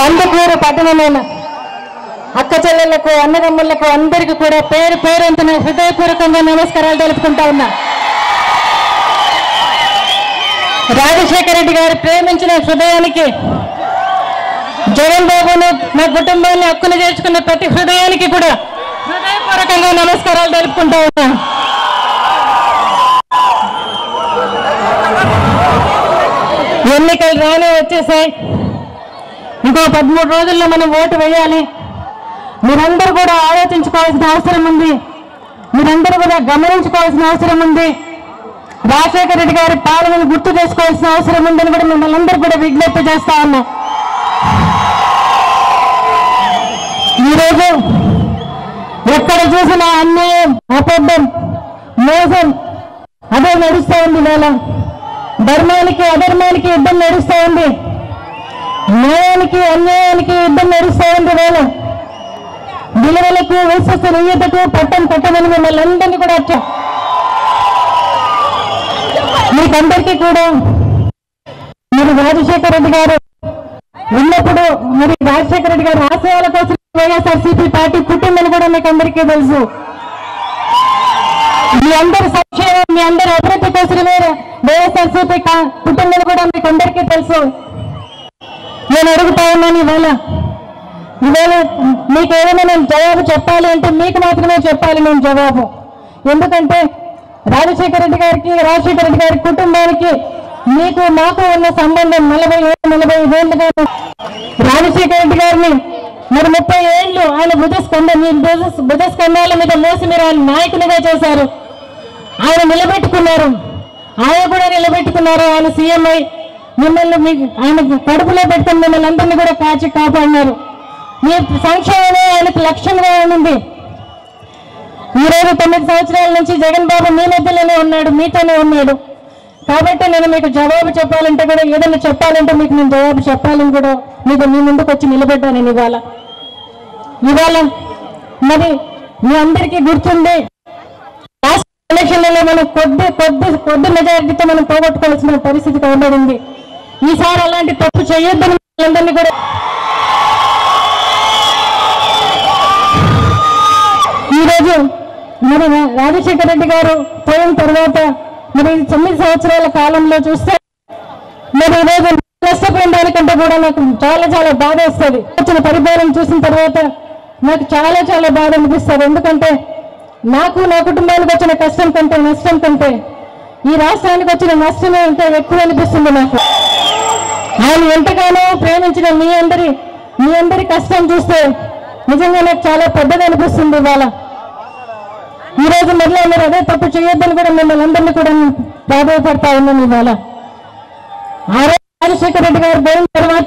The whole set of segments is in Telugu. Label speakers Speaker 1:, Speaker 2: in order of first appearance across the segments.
Speaker 1: కందుకూరు పట్టణమైన అక్క చెల్లెళ్లకు అన్నదమ్ములకు అందరికీ కూడా పేరు పేరంతన హృదయపూర్వకంగా నమస్కారాలు తెలుపుకుంటా ఉన్నా రాజశేఖర రెడ్డి గారు ప్రేమించిన హృదయానికి జగన్ బాబును నా కుటుంబాన్ని హక్కును చేర్చుకున్న ప్రతి హృదయానికి కూడా హృదయపూర్వకంగా నమస్కారాలు తెలుపుకుంటా ఉన్నా ఎన్నికలు రానే వచ్చేసాయి ఇంకో పదమూడు రోజుల్లో మనం ఓటు వేయాలి మీరందరూ కూడా ఆలోచించుకోవాల్సిన అవసరం ఉంది మీరందరూ కూడా గమనించుకోవాల్సిన అవసరం ఉంది రాజశేఖర రెడ్డి గారి పాలనను గుర్తు చేసుకోవాల్సిన అవసరం ఉందని కూడా మిమ్మల్ని అందరూ కూడా విజ్ఞప్తి చేస్తా ఉన్నాం ఈరోజు ఎక్కడ చూసినా అన్యాయం అబద్ధం మోసం అదే నడుస్తూ ఉంది వేళ ధర్మానికి అధర్మానికి యుద్ధం నడుస్తూ ఉంది న్యాయానికి అన్యాయానికి యుద్ధం నడుస్తూ ఉంది వేళ విలువలకు విశ్వసనీయతకు పట్టం పట్టమని మిమ్మల్ని అందరినీ కూడా వచ్చా మీకందరికీ కూడా మరి రాజశేఖర రెడ్డి గారు ఉన్నప్పుడు మరి రాజశేఖర రెడ్డి గారు ఆశయాల కోసం వైఎస్ఆర్సీపీ పార్టీ పుట్టిందని కూడా మీకు అందరికీ తెలుసు మీ అందరి సంక్షేమం మీ అందరి అభివృద్ధి కోసమే వైఎస్ఆర్సీపీ కా- పుట్టిందని కూడా మీకు అందరికీ తెలుసు నేను అడుగుతా ఉన్నాను ఇవాళ ఇవాళ మీకు ఏదైనా నేను జవాబు చెప్పాలి అంటే మీకు మాత్రమే చెప్పాలి నేను జవాబు ఎందుకంటే రాజశేఖర రెడ్డి గారికి రాజశేఖర రెడ్డి గారి కుటుంబానికి మీకు నాకు ఉన్న సంబంధం నలభై ఏళ్ళు నలభై ఐదేళ్లుగా రాజశేఖర రెడ్డి గారిని మరి ముప్పై ఏళ్ళు ఆయన భుజ స్కంద మీ భుజ భుజ స్కంధాల మీద మోసి మీరు ఆయన నాయకునిగా చేశారు ఆయన నిలబెట్టుకున్నారు ఆయన కూడా నిలబెట్టుకున్నారు ఆయన సీఎం అయి మిమ్మల్ని మీ ఆయన కడుపులో పెట్టుకుని మిమ్మల్ని అందరినీ కూడా కాచి కాపాడినారు మీ సంక్షేమమే ఆయనకు లక్ష్యంగా ఉంది ఈ రోజు తొమ్మిది సంవత్సరాల నుంచి జగన్ బాబు మీ మధ్యలోనే ఉన్నాడు మీతోనే ఉన్నాడు కాబట్టి నేను మీకు జవాబు చెప్పాలంటే కూడా ఏదైనా చెప్పాలంటే మీకు నేను జవాబు చెప్పాలని కూడా మీకు మీ ముందుకు వచ్చి నిలబడ్డాను నేను ఇవాళ ఇవాళ మరి మీ అందరికీ గుర్తుంది లాస్ట్ ఎలక్షన్లలో మనం కొద్ది కొద్ది కొద్ది మెజారిటీతో మనం పోగొట్టుకోవాల్సిన పరిస్థితి కనబడింది ఈసారి అలాంటి తప్పు చేయొద్దని అందరినీ కూడా ఈరోజు మరి రా- రాజశేఖర రెడ్డి గారు పోయిన తర్వాత మరి ఈ తొమ్మిది సంవత్సరాల కాలంలో చూస్తే మరి ఈరోజు నష్టపోయిన దానికంటే కూడా నాకు చాలా చాలా బాధ వస్తుంది వచ్చిన పరిపాలన చూసిన తర్వాత నాకు చాలా చాలా బాధ అనిపిస్తుంది ఎందుకంటే నాకు నా కుటుంబానికి వచ్చిన కష్టం కంటే నష్టం కంటే ఈ రాష్ట్రానికి వచ్చిన నష్టమే ఇంకా ఎక్కువ అనిపిస్తుంది నాకు ఆయన ఎంతగానో ప్రేమించిన మీ అందరి మీ అందరి కష్టం చూస్తే నిజంగా నాకు చాలా పెద్దగా అనిపిస్తుంది ఇవాళ ఈ రోజు మళ్ళీ మీరు అదే తప్పు చేయొద్దని కూడా మిమ్మల్ని అందరినీ కూడా ప్రాధాయపడతా ఉన్నాను ఇవాళ ఆ రోజు రాజశేఖర రెడ్డి గారు పోయిన తర్వాత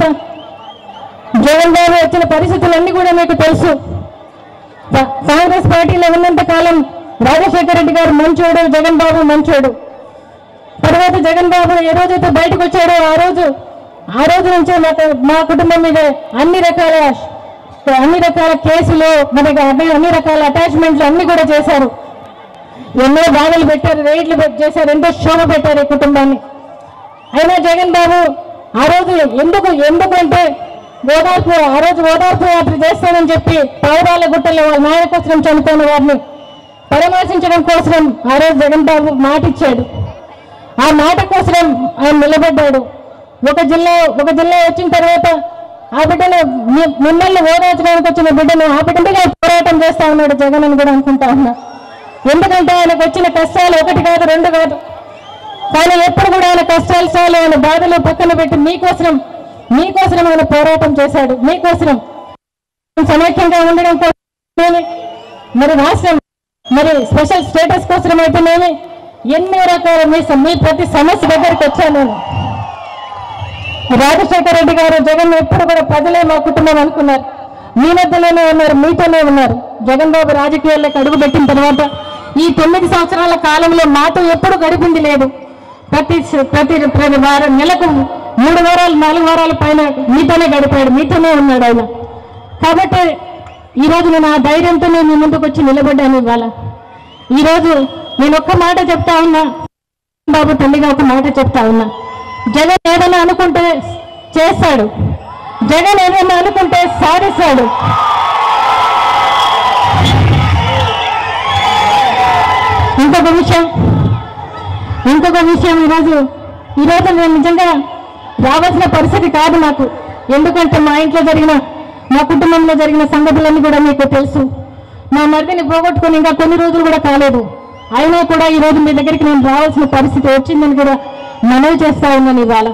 Speaker 1: జగన్ బాబు వచ్చిన పరిస్థితులన్నీ కూడా మీకు తెలుసు కా- కాంగ్రెస్ పార్టీలో ఉన్నంత కాలం రాజశేఖర రెడ్డి గారు మంచోడు జగన్ బాబు మంచోడు తర్వాత జగన్ బాబు ఏ రోజైతే బయటకు వచ్చాడో ఆ రోజు ఆ రోజు నుంచే మాకు మా కుటుంబం మీద అన్ని రకాల అన్ని రకాల కేసులు మనకి అన్ని అన్ని రకాల అటాచ్మెంట్లు అన్ని కూడా చేశారు ఎన్నో బాధలు పెట్టారు రేట్లు పెట్- చేశారు ఎంతో శోభ పెట్టారు ఈ కుటుంబాన్ని అయినా జగన్ బాబు ఆ రోజు ఎందుకు ఎందుకు అంటే ఓదార్పు ఆ రోజు ఓదార్పు యాత్ర చేస్తానని చెప్పి పావురాల గుట్టల్లో వాళ్ళ నాయన కోసం చనిపోయిన వారిని పరామర్శించడం కోసం ఆ రోజు జగన్ బాబు మాట ఇచ్చాడు ఆ మాట కోసం ఆయన నిలబడ్డాడు ఒక జిల్లా ఒక జిల్లా వచ్చిన తర్వాత ఆ బిడ్డను మీ- మిమ్మల్ని ఓదార్చడానికి వచ్చిన బిడ్డను ఆ బిడ్డగా పోరాటం చేస్తా ఉన్నాడు జగన్ అని కూడా అనుకుంటా ఉన్నా ఎందుకంటే ఆయనకు వచ్చిన కష్టాలు ఒకటి కాదు రెండు కాదు కానీ ఎప్పుడు కూడా ఆయన కష్టాలు చాలు ఆయన బాధలు పక్కన పెట్టి మీకోసం మీకోసం ఆయన పోరాటం చేశాడు మీకోసం సమైక్యంగా ఉండడం కోసమేమి మరి రాష్ట్రం మరి స్పెషల్ స్టేటస్ కోసం అయితేనేమి ఎన్నో రకాల మీ స- మీ ప్రతి సమస్య దగ్గరికి వచ్చాను నేను రాజశేఖర రెడ్డి గారు జగన్ ఎప్పుడు కూడా ప్రజలే మా కుటుంబం అనుకున్నారు మీ మధ్యలోనే ఉన్నారు మీతోనే ఉన్నారు జగన్ బాబు రాజకీయాల్లోకి అడుగు పెట్టిన తర్వాత ఈ తొమ్మిది సంవత్సరాల కాలంలో మాతో ఎప్పుడు గడిపింది లేదు ప్రతి స- ప్రతి ప్రతి వారం నెలకు మూడు వారాలు నాలుగు వారాల పైన మీతోనే గడిపాడు మీతోనే ఉన్నాడు ఆయన కాబట్టి ఈ రోజు నేను ఆ ధైర్యంతోనే మీ ముందుకు వచ్చి నిలబడ్డాను ఇవాళ ఈ రోజు నేను ఒక్క మాట చెప్తా ఉన్నా బాబు తల్లిగా ఒక మాట చెప్తా ఉన్నా జగన్ ఏదైనా అనుకుంటే చేస్తాడు జగన్ ఏదైనా అనుకుంటే సాధిస్తాడు ఇంకొక విషయం ఇంకొక విషయం ఈరోజు ఈరోజు నేను నిజంగా రావాల్సిన పరిస్థితి కాదు నాకు ఎందుకంటే మా ఇంట్లో జరిగిన మా కుటుంబంలో జరిగిన సంగతులన్నీ కూడా మీకు తెలుసు మా మరిదిని పోగొట్టుకుని ఇంకా కొన్ని రోజులు కూడా కాలేదు అయినా కూడా ఈ రోజు మీ దగ్గరికి నేను రావాల్సిన పరిస్థితి వచ్చిందని కూడా మనవి చేస్తా ఉన్నాను ఇవాళ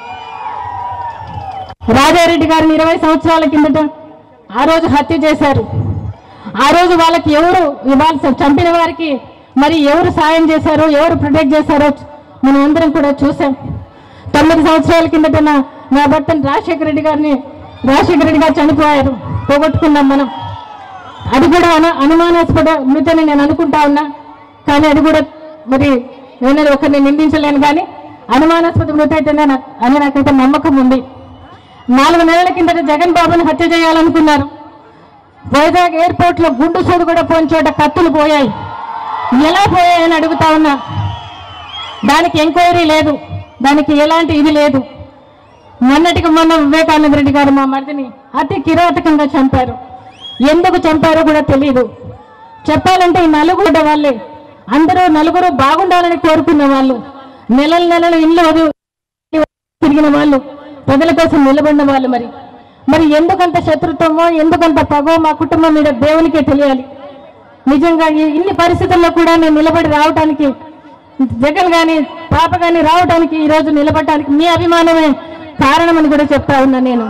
Speaker 1: రాజారెడ్డి గారిని ఇరవై సంవత్సరాల కిందట ఆ రోజు హత్య చేశారు ఆ రోజు వాళ్ళకి ఎవరు ఇవాళ చంపిన వారికి మరి ఎవరు సాయం చేశారో ఎవరు ప్రొటెక్ట్ చేశారో మనం అందరం కూడా చూసాం తొమ్మిది సంవత్సరాల కిందట నా నా భర్తను రాజశేఖర రెడ్డి గారిని రాజశేఖర రెడ్డి గారు చనిపోయారు పోగొట్టుకున్నాం మనం అది కూడా అను అనుమానాస్పద మృతని నేను అనుకుంటా ఉన్నా కానీ అది కూడా మరి నేను ఒకరిని నిందించలేను కానీ అనుమానాస్పద మృత అయితేనే నాకు అని నాకైతే నమ్మకం ఉంది నాలుగు నెలల కిందట జగన్ బాబుని హత్య చేయాలనుకున్నారు వైజాగ్ ఎయిర్పోర్ట్ లో గుండు సూడు కూడా పోయిన చోట కత్తులు పోయాయి ఎలా పోయాయని అడుగుతా ఉన్నా దానికి ఎంక్వైరీ లేదు దానికి ఎలాంటి ఇది లేదు మొన్నటికి మొన్న వివేకానంద రెడ్డి గారు మా మరిదిని అతి కిరాతకంగా చంపారు ఎందుకు చంపారో కూడా తెలియదు చెప్పాలంటే ఈ నలుగురు వాళ్ళే అందరూ నలుగురు బాగుండాలని కోరుకున్న వాళ్ళు నెలల నెలలు ఇల్లు వదిలి తిరిగిన వాళ్ళు ప్రజల కోసం నిలబడిన వాళ్ళు మరి మరి ఎందుకంత శత్రుత్వమో ఎందుకంత పగో మా కుటుంబం మీద దేవునికే తెలియాలి నిజంగా ఈ ఇన్ని పరిస్థితుల్లో కూడా నేను నిలబడి రావడానికి జగన్ గాని పాప గాని రావడానికి ఈ రోజు నిలబడటానికి మీ అభిమానమే కారణమని కూడా చెప్తా ఉన్నా నేను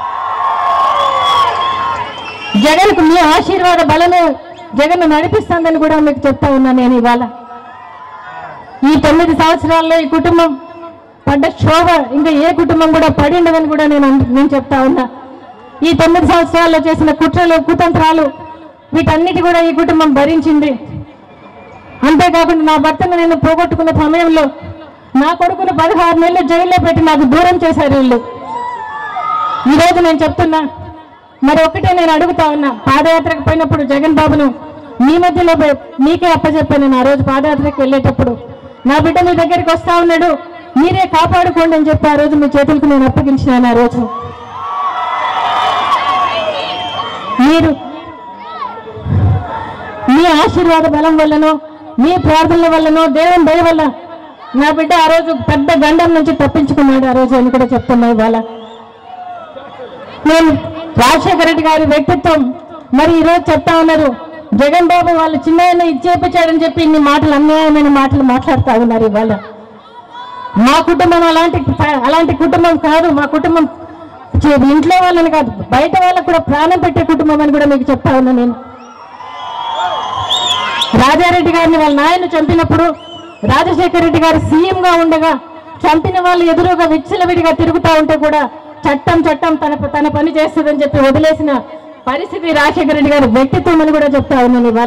Speaker 1: జగన్కు మీ ఆశీర్వాద బలమే జగన్ నడిపిస్తుందని కూడా మీకు చెప్తా ఉన్నా నేను ఇవాళ ఈ తొమ్మిది సంవత్సరాల్లో ఈ కుటుంబం పడ్డ శోభ ఇంకా ఏ కుటుంబం కూడా పడి ఉండదని కూడా నేను అన్- నేను చెప్తా ఉన్నా ఈ తొమ్మిది సంవత్సరాల్లో చేసిన కుట్రలు కుతంత్రాలు వీటన్నిటి కూడా ఈ కుటుంబం భరించింది అంతేకాకుండా నా భర్తను నేను పోగొట్టుకున్న సమయంలో నా కొడుకును పదహారు నెలలు జైల్లో పెట్టి నాకు దూరం చేశారు వీళ్ళు ఈరోజు నేను చెప్తున్నా మరి ఒకటే నేను అడుగుతా ఉన్నా పాదయాత్రకు పోయినప్పుడు జగన్ బాబును మీ మధ్యలో పోయి- మీకే అప్పచెప్పాను నేను ఆ రోజు పాదయాత్రకు వెళ్ళేటప్పుడు నా బిడ్డ మీ దగ్గరికి వస్తా ఉన్నాడు మీరే కాపాడుకోండి అని చెప్పి ఆ రోజు మీ చేతులకు నేను అప్పగించినాను ఆ రోజు మీరు మీ ఆశీర్వాద బలం వల్లనో మీ ప్రార్థనల వల్లనో దేవుని దయ వల్ల నా బిడ్డ ఆ రోజు పెద్ద గండం నుంచి తప్పించుకున్నాడు ఆ రోజు అని కూడా చెప్తున్నా ఇవాళ నేను రాజశేఖర రెడ్డి గారి వ్యక్తిత్వం మరి ఈరోజు చెప్తా ఉన్నారు జగన్ బాబు వాళ్ళు చిన్న ఇచ్చేపించాడని చెప్పి ఇన్ని మాటలు అన్యాయమైన మాటలు మాట్లాడుతా ఉన్నారు ఇవాళ మా కుటుంబం అలాంటి అలాంటి కుటుంబం కాదు మా కుటుంబం చే- ఇంట్లో వాళ్ళని కాదు బయట వాళ్ళకు కూడా ప్రాణం పెట్టే కుటుంబం అని కూడా మీకు చెప్తా ఉన్నా నేను రాజారెడ్డి గారిని వాళ్ళ నాయన చంపినప్పుడు రాజశేఖర రెడ్డి గారు సీఎం గా ఉండగా చంపిన వాళ్ళు ఎదురుగా విచ్చలవిడిగా తిరుగుతా ఉంటే కూడా చట్టం చట్టం తన తన పని చేస్తుందని చెప్పి వదిలేసిన పరిస్థితి రాజశేఖర రెడ్డి గారి వ్యక్తిత్వం అని కూడా చెప్తా ఉన్నాను ఇవాళ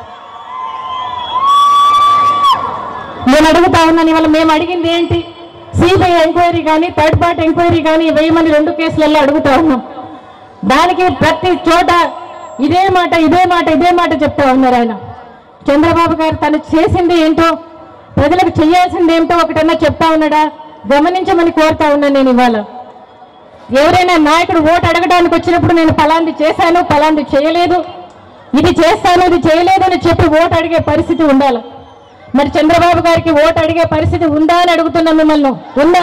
Speaker 1: నేను అడుగుతా ఉన్నాను ఇవాళ మేము అడిగింది ఏంటి సిబిఐ ఎంక్వైరీ కానీ థర్డ్ పార్టీ ఎంక్వైరీ కానీ వేయమని రెండు కేసులలో అడుగుతా ఉన్నాం దానికి ప్రతి చోట ఇదే మాట ఇదే మాట ఇదే మాట చెప్తా ఉన్నారు ఆయన చంద్రబాబు గారు తను చేసింది ఏంటో ప్రజలకు చేయాల్సింది ఏంటో ఒకటన్నా చెప్తా ఉన్నాడా గమనించమని కోరుతా ఉన్నాను నేను ఇవాళ ఎవరైనా నాయకుడు ఓటు అడగడానికి వచ్చినప్పుడు నేను ఫలాంది చేశాను ఫలాంది చేయలేదు ఇది చేస్తాను ఇది చేయలేదు అని చెప్పి ఓటు అడిగే పరిస్థితి ఉండాలి మరి చంద్రబాబు గారికి ఓటు అడిగే పరిస్థితి ఉందా అని అడుగుతున్నా మిమ్మల్ని ఉందా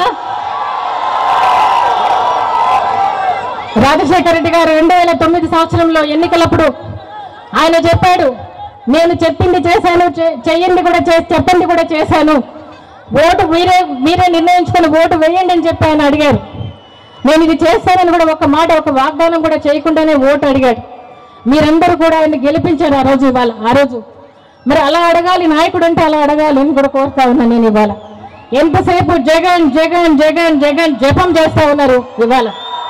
Speaker 1: రాజశేఖర రెడ్డి గారు రెండు వేల తొమ్మిది సంవత్సరంలో ఎన్నికలప్పుడు ఆయన చెప్పాడు నేను చెప్పింది చేశాను చే- చెయ్యండి కూడా చే- చెప్పండి కూడా చేశాను ఓటు మీరే మీరే నిర్ణయించుకొని ఓటు వేయండి అని చెప్పి ఆయన అడిగారు నేను ఇది చేస్తానని కూడా ఒక మాట ఒక వాగ్దానం కూడా చేయకుండానే ఓటు అడిగాడు మీరందరూ కూడా ఆయన గెలిపించారు ఆ రోజు ఇవాళ ఆ రోజు మరి అలా అడగాలి నాయకుడు అంటే అలా అడగాలి అని కూడా కోరుతా ఉన్నా నేను ఇవాళ ఎంతసేపు జగన్ జగన్ జగన్ జగన్ జపం చేస్తా ఉన్నారు ఇవాళ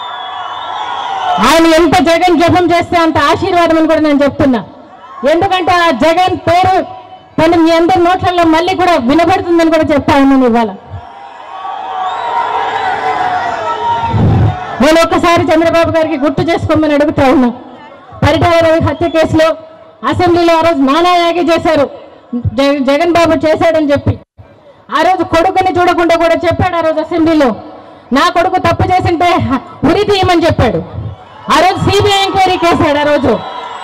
Speaker 1: ఆయన ఎంత జగన్ జపం చేస్తే అంత ఆశీర్వాదం అని కూడా నేను చెప్తున్నా ఎందుకంటే ఆ జగన్ పేరు తను మీ అందరి నోట్లలో మళ్ళీ కూడా వినబడుతుందని కూడా చెప్తా ఉన్నాను ఇవాళ నేను ఒక్కసారి చంద్రబాబు గారికి గుర్తు చేసుకోమని అడుగుతా ఉన్నా పరిటాల రవి హత్య కేసులో అసెంబ్లీలో ఆ రోజు నానాయాగి చేశారు జగ- జగన్ బాబు చేశాడని చెప్పి ఆ రోజు కొడుకుని చూడకుండా కూడా చెప్పాడు ఆ రోజు అసెంబ్లీలో నా కొడుకు తప్పు చేసింటే ఉరి తీయమని చెప్పాడు ఆ రోజు సిబిఐ ఎంక్వైరీ కేసాడు ఆ రోజు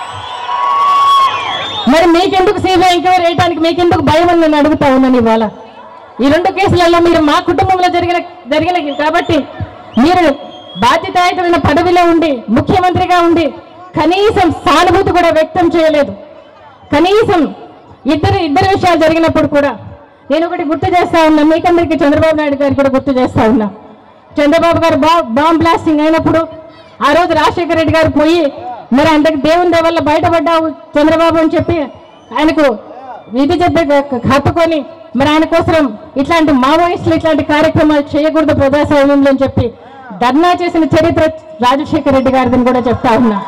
Speaker 1: మరి మీకెందుకు సిబిఐ ఎంక్వైరీ వేయడానికి మీకెందుకు భయం అని నేను అడుగుతా ఉన్నాను ఇవాళ ఈ రెండు కేసులలో మీరు మా కుటుంబంలో జరిగిన జరిగిన కాబట్టి మీరు బాధ్యతాయుతమైన పదవిలో ఉండి ముఖ్యమంత్రిగా ఉండి కనీసం సానుభూతి కూడా వ్యక్తం చేయలేదు కనీసం ఇద్దరు ఇద్దరు విషయాలు జరిగినప్పుడు కూడా నేను ఒకటి గుర్తు చేస్తా ఉన్నా మీకందరికీ చంద్రబాబు నాయుడు గారు కూడా గుర్తు చేస్తా ఉన్నా చంద్రబాబు గారు బా బాంబ్ బ్లాస్టింగ్ అయినప్పుడు ఆ రోజు రాజశేఖర రెడ్డి గారు పోయి మరి ఆయనకి దేవుని దయ వల్ల బయటపడ్డావు చంద్రబాబు అని చెప్పి ఆయనకు విధి చెప్పి హత్తుకొని మరి ఆయన కోసం ఇట్లాంటి మావోయిస్టులు ఇట్లాంటి కార్యక్రమాలు చేయకూడదు ప్రజాస్వామ్యంలో అని చెప్పి ధర్నా చేసిన చరిత్ర రాజశేఖర రెడ్డి గారిదని కూడా చెప్తా ఉన్నా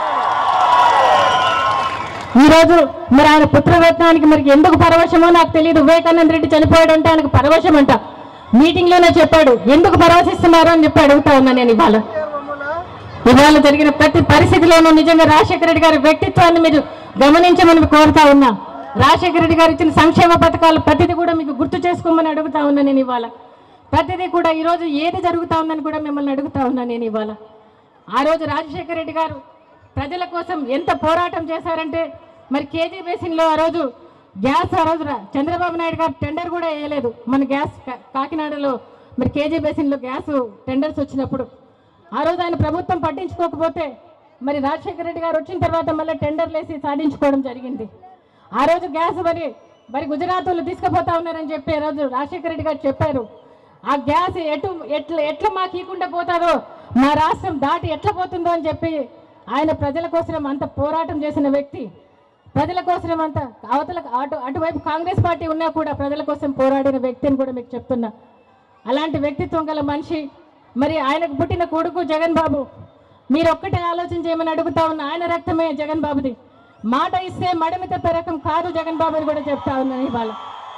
Speaker 1: ఈ రోజు మరి ఆయన పుత్రరత్నానికి మరి ఎందుకు పరవశమో నాకు తెలియదు వివేకానంద రెడ్డి చనిపోయాడంటే ఆయనకు పరవశం అంట మీటింగ్ లోనే చెప్పాడు ఎందుకు పరవశిస్తున్నారు అని చెప్పి అడుగుతా ఉన్నా నేను ఇవాళ ఇవాళ జరిగిన ప్రతి పరిస్థితిలోనూ నిజంగా రాజశేఖర రెడ్డి గారి వ్యక్తిత్వాన్ని మీరు గమనించమని కోరుతా ఉన్నా రాజశేఖర రెడ్డి గారు ఇచ్చిన సంక్షేమ పథకాలు ప్రతిదీ కూడా మీకు గుర్తు చేసుకోమని అడుగుతా ఉన్నా నేను ఇవాళ ప్రతిదీ కూడా ఈ రోజు ఏది జరుగుతా ఉందని కూడా మిమ్మల్ని అడుగుతా ఉన్నా నేను ఇవాళ ఆ రోజు రాజశేఖర రెడ్డి గారు ప్రజల కోసం ఎంత పోరాటం చేశారంటే మరి కేజీ బేసిన్లో ఆ రోజు గ్యాస్ ఆ రోజు రా- చంద్రబాబు నాయుడు గారు టెండర్ కూడా వేయలేదు మన గ్యాస్ కా- కాకినాడలో మరి కేజీ బేసిన్లో గ్యాస్ టెండర్స్ వచ్చినప్పుడు ఆ రోజు ఆయన ప్రభుత్వం పట్టించుకోకపోతే మరి రాజశేఖర రెడ్డి గారు వచ్చిన తర్వాత మళ్ళీ టెండర్లు వేసి సాధించుకోవడం జరిగింది ఆ రోజు గ్యాస్ మరి మరి గుజరాత్ వాళ్ళు తీసుకుపోతా ఉన్నారని చెప్పి ఆ రోజు రాజశేఖర రెడ్డి గారు చెప్పారు ఆ గ్యాస్ ఎటు ఎట్లా ఎట్లా మాకు ఇవ్వకుండా పోతారో మా రాష్ట్రం దాటి ఎట్లా పోతుందో అని చెప్పి ఆయన ప్రజల కోసం అంత పోరాటం చేసిన వ్యక్తి ప్రజల కోసం అంత అవతల అటు అటువైపు కాంగ్రెస్ పార్టీ ఉన్నా కూడా ప్రజల కోసం పోరాడిన వ్యక్తి అని కూడా మీకు చెప్తున్నా అలాంటి వ్యక్తిత్వం గల మనిషి మరి ఆయనకు పుట్టిన కొడుకు జగన్ బాబు మీరు ఒక్కటే ఆలోచన చేయమని అడుగుతా ఉన్న ఆయన రక్తమే జగన్ బాబుది మాట ఇస్తే మడమిత రకం కాదు జగన్ బాబు అని కూడా చెప్తా ఉన్నాను ఇవాళ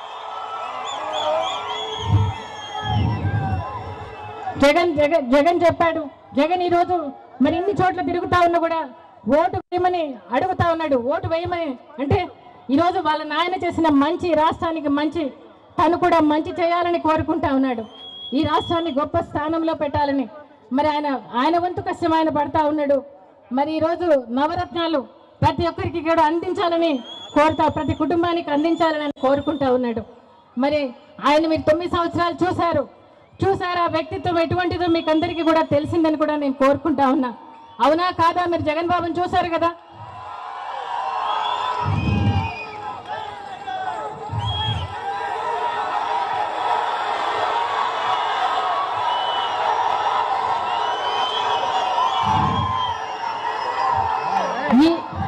Speaker 1: జగన్ జగన్ జగన్ చెప్పాడు జగన్ ఈ రోజు మరి ఇన్ని చోట్ల తిరుగుతా ఉన్నా కూడా ఓటు వేయమని అడుగుతా ఉన్నాడు ఓటు వేయమని అంటే ఈ రోజు వాళ్ళ నాయన చేసిన మంచి రాష్ట్రానికి మంచి తను కూడా మంచి చేయాలని కోరుకుంటా ఉన్నాడు ఈ రాష్ట్రాన్ని గొప్ప స్థానంలో పెట్టాలని మరి ఆయన ఆయన వంతు కష్టం ఆయన పడతా ఉన్నాడు మరి ఈ రోజు నవరత్నాలు ప్రతి ఒక్కరికి కూడా అందించాలని కోరుతా ప్రతి కుటుంబానికి అందించాలని ఆయన కోరుకుంటా ఉన్నాడు మరి ఆయన మీరు తొమ్మిది సంవత్సరాలు చూశారు చూసారా వ్యక్తిత్వం ఎటువంటిదో మీకు అందరికీ కూడా తెలిసిందని కూడా నేను కోరుకుంటా ఉన్నా అవునా కాదా మీరు జగన్ బాబుని చూశారు కదా ఈ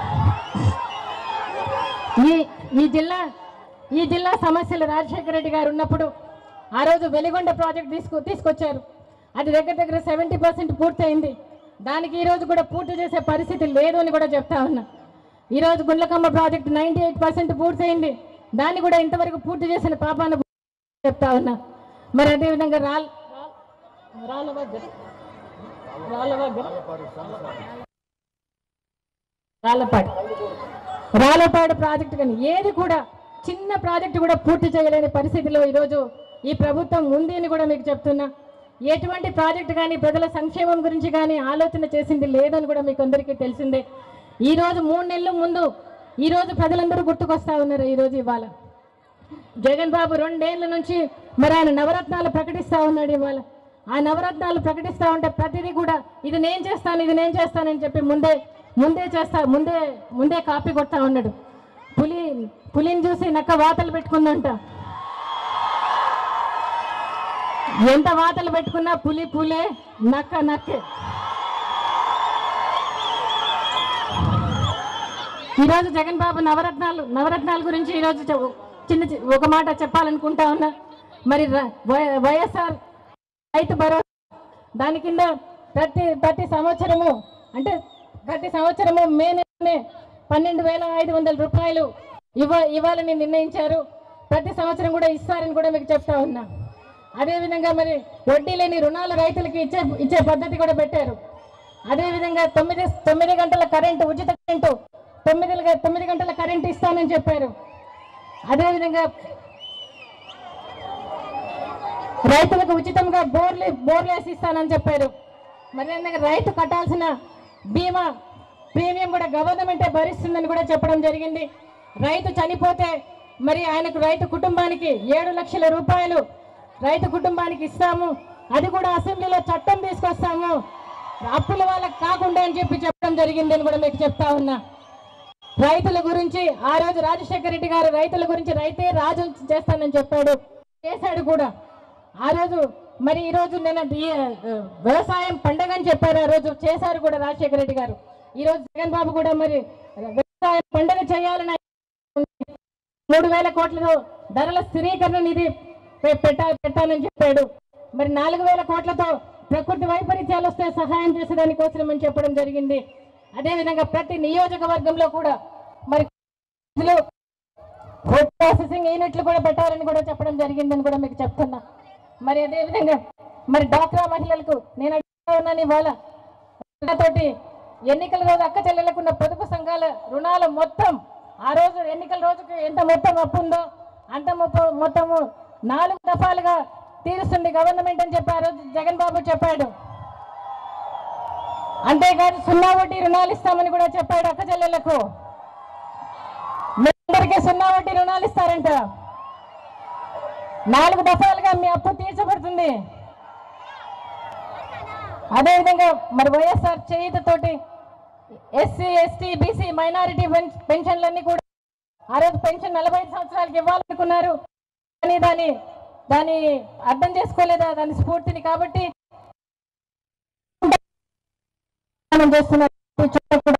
Speaker 1: ఈ ఈ జిల్లా ఈ జిల్లా సమస్యలు రాజశేఖర రెడ్డి గారు ఉన్నప్పుడు ఆ రోజు వెలిగొండ ప్రాజెక్ట్ తీసుకు తీసుకొచ్చారు అది దగ్గర దగ్గర సెవెంటీ పర్సెంట్ పూర్తయింది దానికి ఈ రోజు కూడా పూర్తి చేసే పరిస్థితి లేదు అని కూడా చెప్తా ఉన్నా ఈ రోజు Gundlakamma project ninety eight percent పూర్తయింది దాన్ని కూడా ఇంతవరకు పూర్తి చేసిన పాపాన చెప్తా ఉన్నా మరి అదేవిధంగా రాల్ రాళ్ళ దగ్గర రాళ్ళ దగ్గర రాళ్ళపాడు రాళ్ళపాడు ప్రాజెక్టు కానీ ఏది కూడా చిన్న ప్రాజెక్టు కూడా పూర్తి చేయలేని పరిస్థితిలో ఈరోజు ఈ ప్రభుత్వం ఉంది అని కూడా మీకు చెప్తున్నా ఎటువంటి ప్రాజెక్టు కానీ ప్రజల సంక్షేమం గురించి కానీ ఆలోచన చేసింది లేదని కూడా మీకు అందరికీ తెలిసిందే ఈ రోజు మూడు నెలల ముందు ఈ రోజు ప్రజలందరూ గుర్తుకొస్తా ఉన్నారు ఈ రోజు ఇవాళ జగన్ బాబు రెండేళ్ల నుంచి మరి ఆయన నవరత్నాలు ప్రకటిస్తా ఉన్నాడు ఇవాళ ఆ నవరత్నాలు ప్రకటిస్తా ఉంటే ప్రతిదీ కూడా ఇది నేను చేస్తాను ఇది నేను చేస్తానని చెప్పి ముందే ముందే చేస్తా ముందే ముందే కాపీ కొడతా ఉన్నాడు పులి పులిని చూసి నక్క వాతలు పెట్టుకుందంట ఎంత వాతలు పెట్టుకున్నా పులి పులే నక్క నక్కే ఈరోజు జగన్ బాబు నవరత్నాలు నవరత్నాల గురించి ఈరోజు చె- చిన్న చి- ఒక మాట చెప్పాలనుకుంటా ఉన్నా మరి ర- వై- వైఎస్ఆర్ రైతు భరోసా దాని కింద ప్రతి ప్రతి సంవత్సరము అంటే ప్రతి సంవత్సరము మే నెలనే పన్నెండు వేల ఐదు వందల రూపాయలు ఇవ్వ ఇవ్వాలని నిర్ణయించారు ప్రతి సంవత్సరం కూడా ఇస్తారని కూడా మీకు చెప్తా ఉన్నా అదేవిధంగా మరి వడ్డీ లేని రుణాలు రైతులకి ఇచ్చే ఇచ్చే పద్ధతి కూడా పెట్టారు అదేవిధంగా తొమ్మిది తొమ్మిది గంటల కరెంటు ఉచిత కరెంటు తొమ్మిది గ- తొమ్మిది గంటల కరెంటు ఇస్తానని చెప్పారు అదేవిధంగా రైతులకు ఉచితంగా బోర్లు బోర్లు వేసి ఇస్తానని చెప్పారు మరి ఏంటంటే రైతు కట్టాల్సిన బీమా ప్రీమియం కూడా గవర్నమెంటే భరిస్తుందని కూడా చెప్పడం జరిగింది రైతు చనిపోతే మరి ఆయనకు రైతు కుటుంబానికి ఏడు లక్షల రూపాయలు రైతు కుటుంబానికి ఇస్తాము అది కూడా అసెంబ్లీలో చట్టం తీసుకొస్తాము అప్పుల వాళ్ళకి కాకుండా అని చెప్పి చెప్పడం జరిగిందని కూడా మీకు చెప్తా ఉన్నా రైతుల గురించి ఆ రోజు రాజశేఖర రెడ్డి గారు రైతుల గురించి రైతే రాజు చేస్తానని చెప్పాడు చేశాడు కూడా ఆ రోజు మరి ఈ రోజు నేను ఈ, ఆ, వ్యవసాయం పండగ అని చెప్పారు ఆ రోజు చేశారు కూడా రాజశేఖర రెడ్డి గారు ఈ రోజు జగన్ బాబు కూడా మరి వ్యవసాయం పండగ చేయాలని మూడు వేల కోట్లతో ధరల స్థిరీకరణ నిధి పె- పెట్టా పెట్టానని చెప్పాడు మరి నాలుగు వేల కోట్లతో ప్రకృతి వైపరీత్యాలు వస్తే సహాయం చేసేదానికోసం అని చెప్పడం జరిగింది అదేవిధంగా ప్రతి నియోజకవర్గంలో కూడా మరి ఫుడ్ ప్రాసెసింగ్ యూనిట్లు కూడా పెట్టాలని కూడా చెప్పడం జరిగిందని కూడా మీకు చెప్తున్నా మరి అదేవిధంగా మరి డాక్రా మహిళలకు నేను అడుగుతా ఉన్నాను ఇవాళ తోటి ఎన్నికల రోజు అక్క చెల్లెలకు ఉన్న పొదుపు సంఘాల రుణాలు మొత్తం ఆ రోజు ఎన్నికల రోజుకి ఎంత మొత్తం అప్పు ఉందో అంత మొత్తం మొత్తము నాలుగు దఫాలుగా తీరుస్తుంది గవర్నమెంట్ అని చెప్పి ఆ రోజు జగన్ బాబు చెప్పాడు అంతేకాదు సున్నా వడ్డీ రుణాలు ఇస్తామని కూడా చెప్పాడు అక్క చెల్లెళ్లకు మీ అందరికీ సున్నా వడ్డీ రుణాలు ఇస్తారంట నాలుగు దఫాలుగా మీ అప్పు తీర్చబడుతుంది అదేవిధంగా మరి వైఎస్ఆర్ చేయుతతోటి ఎస్సీ ఎస్టీ బీసీ మైనారిటీ పెన్షన్లన్నీ కూడా ఆ రోజు పెన్షన్ నలభై ఐదు సంవత్సరాలకి ఇవ్వాలనుకున్నారు కానీ దాని దాన్ని అర్థం చేసుకోలేదా దాని స్ఫూర్తిని కాబట్టి మనం చేస్తున్నారు ఈ చోట కూడా.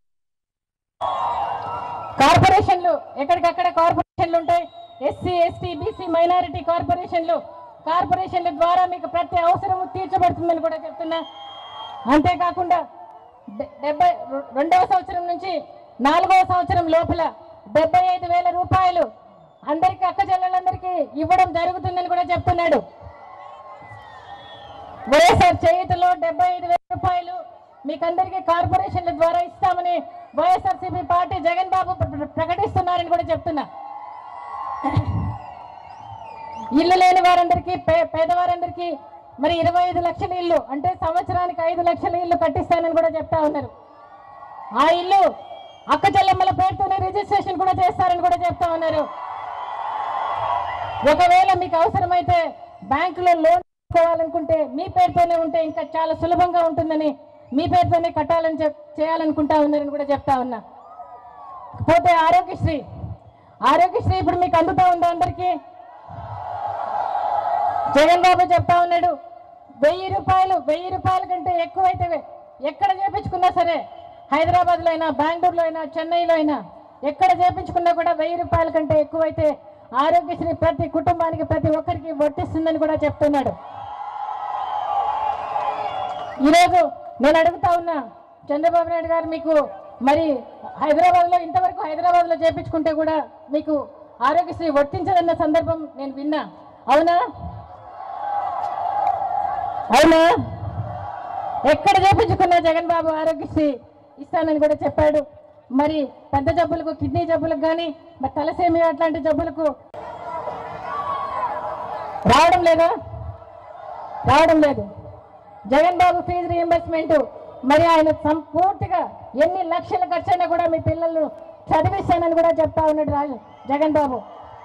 Speaker 1: కార్పొరేషన్లు ఎక్కడికక్కడ కార్పొరేషన్లు ఉంటాయి ఎస్సీ ఎస్టీ బీసీ మైనారిటీ కార్పొరేషన్లు కార్పొరేషన్ల ద్వారా మీకు ప్రతి అవసరము తీర్చబడుతుందని కూడా చెప్తున్నా అంతేకాకుండా డె- డెబ్బై రె- రెండవ సంవత్సరం నుంచి నాలుగవ సంవత్సరం లోపల డెబ్బై ఐదు వేల రూపాయలు అందరికీ అక్క చెల్లెళ్ళందరికీ ఇవ్వడం జరుగుతుందని కూడా చెప్తున్నాడు వైఎస్ఆర్ చేయుతలో డెబ్బై ఐదు వేల రూపాయలు మీకందరికీ కార్పొరేషన్ల ద్వారా ఇస్తామని వైఎస్ఆర్సీపీ పార్టీ జగన్ బాబు ప్ర- ప్రకటిస్తున్నారని కూడా చెప్తున్నా ఇల్లు లేని వారందరికీ పే- పేదవారందరికీ మరి ఇరవై ఐదు లక్షల ఇల్లు అంటే సంవత్సరానికి ఐదు లక్షల ఇల్లు కట్టిస్తానని కూడా చెప్తా ఉన్నారు ఆ ఇల్లు అక్క చెల్లెమ్మల పేరుతోనే రిజిస్ట్రేషన్ కూడా చేస్తారని కూడా చెప్తా ఉన్నారు ఒకవేళ మీకు అవసరమైతే బ్యాంకులో లోన్ తీసుకోవాలనుకుంటే మీ పేరుతోనే ఉంటే ఇంకా చాలా సులభంగా ఉంటుందని మీ పేరుతోనే కట్టాలని చెప్ చేయాలనుకుంటా ఉన్నారని కూడా చెప్తా ఉన్నా పోతే ఆరోగ్యశ్రీ ఆరోగ్యశ్రీ ఇప్పుడు మీకు అందుతా ఉందా అందరికీ జగన్ బాబు చెప్తా ఉన్నాడు వెయ్యి రూపాయలు వెయ్యి రూపాయల కంటే ఎక్కువైతే ఎక్కడ చేపించుకున్నా సరే హైదరాబాద్లో అయినా బెంగళూరులో అయినా చెన్నైలో అయినా ఎక్కడ చేపించుకున్నా కూడా వెయ్యి రూపాయల కంటే ఎక్కువైతే ఆరోగ్యశ్రీ ప్రతి కుటుంబానికి ప్రతి ఒక్కరికి వర్తిస్తుందని కూడా చెప్తున్నాడు ఈరోజు నేను అడుగుతా ఉన్నా చంద్రబాబు నాయుడు గారు మీకు మరి హైదరాబాద్లో ఇంతవరకు హైదరాబాద్లో చేపించుకుంటే కూడా మీకు ఆరోగ్యశ్రీ వర్తించదన్న సందర్భం నేను విన్నా అవునా అవునా ఎక్కడ చేపించుకున్నా జగన్ బాబు ఆరోగ్యశ్రీ ఇస్తానని కూడా చెప్పాడు మరి పెద్ద జబ్బులకు కిడ్నీ జబ్బులకు కానీ మరి తలసేమియా అట్లాంటి జబ్బులకు రావడం లేదా రావడం లేదు జగన్ బాబు ఫీజు రీఎంబర్స్మెంట్ మరి ఆయన సంపూర్తిగా ఎన్ని లక్షల ఖర్చైనా కూడా మీ పిల్లలను చదివిస్తానని కూడా చెప్తా ఉన్నాడు రాజు జగన్ బాబు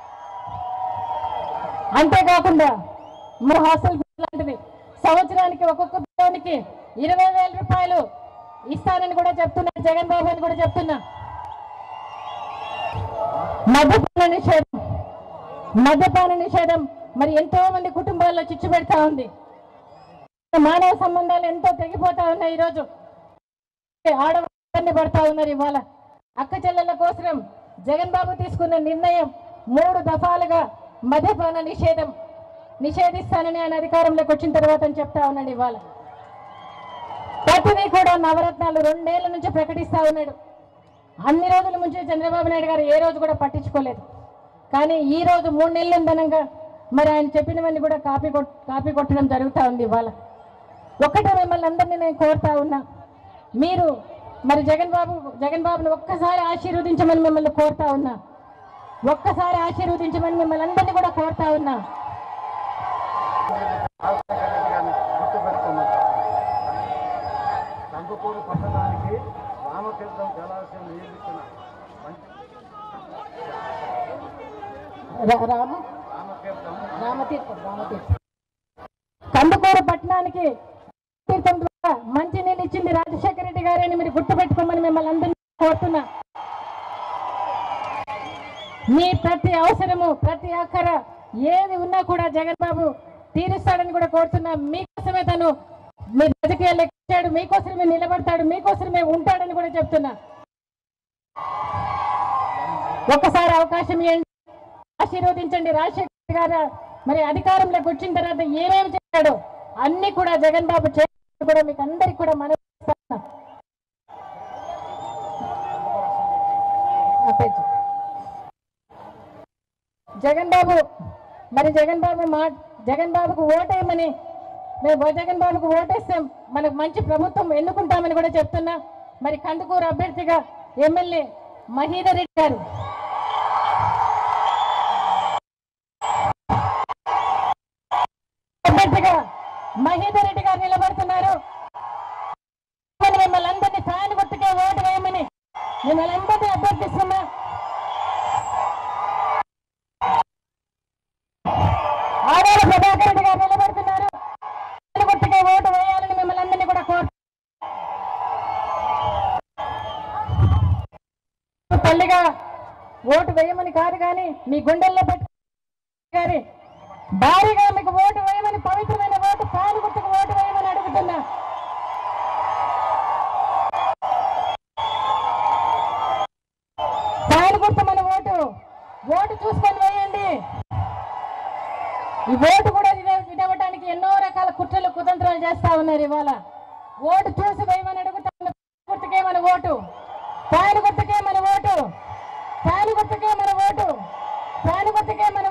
Speaker 1: అంతేకాకుండా మన హాస్టల్ ఫీజు లాంటిది సంవత్సరానికి ఒక్కొక్క పిల్లోనికి ఇరవై వేల రూపాయలు ఇస్తానని కూడా చెప్తున్నాడు జగన్ బాబు అని కూడా చెప్తున్నా మద్యపాన నిషేధం మద్యపాన నిషేధం మరి ఎంతో మంది కుటుంబాల్లో చిచ్చు పెడతా ఉంది మానవ సంబంధాలు ఎంతో తెగిపోతా ఉన్నాయి ఈరోజు ఆడవాళ్ళని పడతా ఉన్నారు ఇవాళ అక్క చెల్లెల కోసం జగన్ బాబు తీసుకున్న నిర్ణయం మూడు దఫాలుగా మద్యపాన నిషేధం నిషేధిస్తానని ఆయన అధికారంలోకి వచ్చిన తర్వాత అని చెప్తా ఉన్నాడు ఇవాళ ప్రతిదీ కూడా నవరత్నాలు రెండేళ్ల నుంచి ప్రకటిస్తా ఉన్నాడు అన్ని రోజుల నుంచి చంద్రబాబు నాయుడు గారు ఏ రోజు కూడా పట్టించుకోలేదు కానీ ఈ రోజు మూడు నెలల ధనంగా మరి ఆయన చెప్పినవన్నీ కూడా కాపీ కొట్ కాపీ కొట్టడం జరుగుతూ ఉంది ఇవాళ ఒక్కటే మిమ్మల్ని అందరినీ నేను కోరుతా ఉన్నా మీరు మరి జగన్ బాబు జగన్ బాబుని ఒక్కసారి ఆశీర్వదించమని మిమ్మల్ని కోరుతా ఉన్నా ఒక్కసారి ఆశీర్వదించమని మిమ్మల్ని అందరినీ కూడా కోరుతా ఉన్నా
Speaker 2: రాజశేఖర రెడ్డి గారిని గుర్తుపెట్టుకున్నాం కందుకూరు పట్టణానికి రామతీర్థం జలాశయం నియమించిన మంచి
Speaker 1: రా- రామ
Speaker 2: రామతీర్థం
Speaker 1: రామతీర్థం రామతీర్థం కందుకూరు పట్టణానికి తీర్థం ద్వారా మంచి నీళ్ళు ఇచ్చింది రాజశేఖర రెడ్డి గారని మీరు గుర్తుపెట్టుకోమని మిమ్మల్ని అందరినీ కోరుతున్నా మీ ప్రతి అవసరము ప్రతి అక్కర ఏది ఉన్నా కూడా జగన్ బాబు తీరుస్తాడని కూడా కోరుతున్నా మీకోసమే తను మీ రాజకీయాలు ఎక్కాడు మీకోసమే నిలబడతాడు మీకోసమే ఉంటాడని కూడా చెప్తున్నా ఒక్కసారి అవకాశం ఇవ్వండి ఆశీర్వదించండి రాజశేఖర్ గారు మరి అధికారంలోకి వచ్చిన తర్వాత ఏమేమి చేశాడో అన్ని కూడా జగన్ బాబు చేసి కూడా మీకు అందరికి కూడా మనం జగన్ బాబు మరి జగన్ బాబు మా జగన్ బాబుకు ఓటేయమని మేము జగన్ బాబుకు ఓటేస్తాం మనకు మంచి ప్రభుత్వం ఎన్నుకుంటామని కూడా చెప్తున్నా మరి కందుకూరు అభ్యర్థిగా ఎమ్మెల్యే మహీధర్ రెడ్డి గారు అభ్యర్థిగా మహేందర్ రెడ్డి గారు నిలబడుతున్నారు మరి మిమ్మల్ని అందరినీ ఫ్యాన్ గుర్తుకే ఓటు వేయమని మిమ్మల్ని అందరినీ అభ్యర్థిస్తున్నా ఆడాల ప్రభాకర్ రెడ్డి గారు నిలబడుతున్నారు ఫ్యాన్ గుర్తుకే ఓటు వేయాలని మిమ్మల్ని అందరినీ కూడా కోరు తల్లిగా ఓటు వేయమని కాదు కానీ మీ గుండెల్లో పెట్టు గారి భారీగా మీకు ఓటు వేయమని పవిత్రమైన ఓటు పాలు గుర్తుకు ఓటు వేయమని అడుగుతున్నా పాలు గుర్తు మన ఓటు ఓటు చూసుకొని వేయండి ఈ ఓటు కూడా విడ- విడవటానికి ఎన్నో రకాల కుట్రలు కుతంత్రాలు చేస్తా ఉన్నారు ఇవాళ ఓటు చూసి వేయమని అడుగుతాను గుర్తుకే మన ఓటు పాలు గుర్తుకే మన ఓటు పాలు గుర్తుకే మన ఓటు పాలు గుర్తుకే మన